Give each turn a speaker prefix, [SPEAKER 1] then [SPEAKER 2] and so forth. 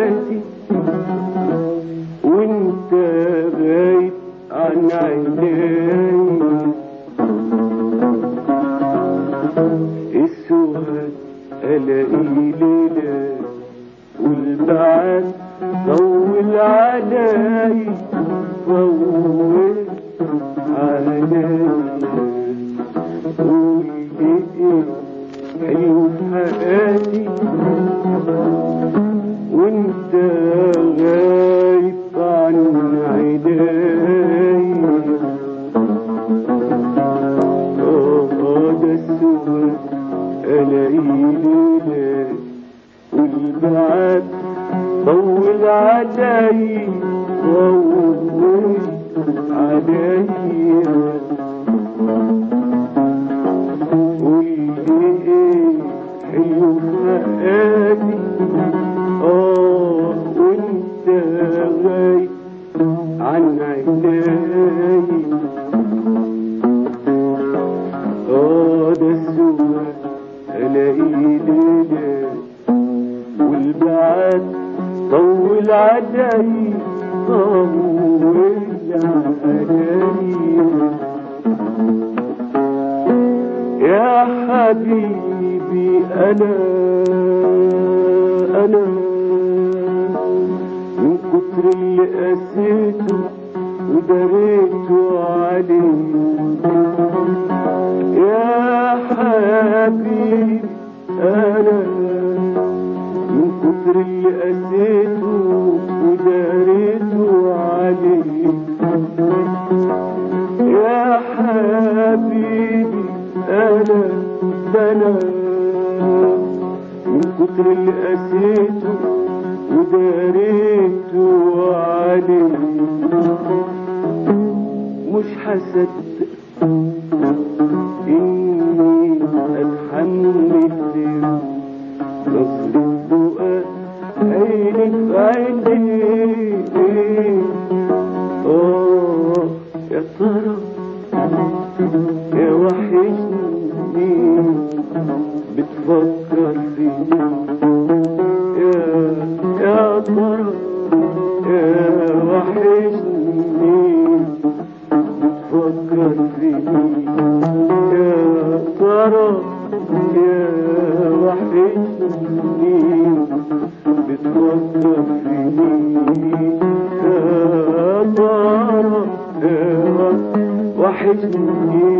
[SPEAKER 1] حياتي وانت غايب عن عيني السواد الاقي ليلة والبعد طول علي طول علي قول لي ايه حلو في حياتي وانت غايب عن عيني اه ده السواد الاقي ليلة والبعد طول علي طول علي قولي ايه حلو فؤادي اه وانت غايب عن عيني اه ده السواد الاقي ليلة والبعد طول علي طول علي يا حبيبي أنا أنا من كتر اللي قسيته ودريته عليه يا حبيبي أنا من كتر اللي قسيته ودريته عليه يا حبيبي أنا ده أنا من كتر اللي قسيته وداريته عليه مش هصدق إني أتحمل نظرة بقى عيني في عيني آه يا ترى يا وحشني بتفكر فيني يا يا ترى يا وحشني بتفكر فيني يا ترى يا وحشني بتفكر فيني يا ترى يا وحشني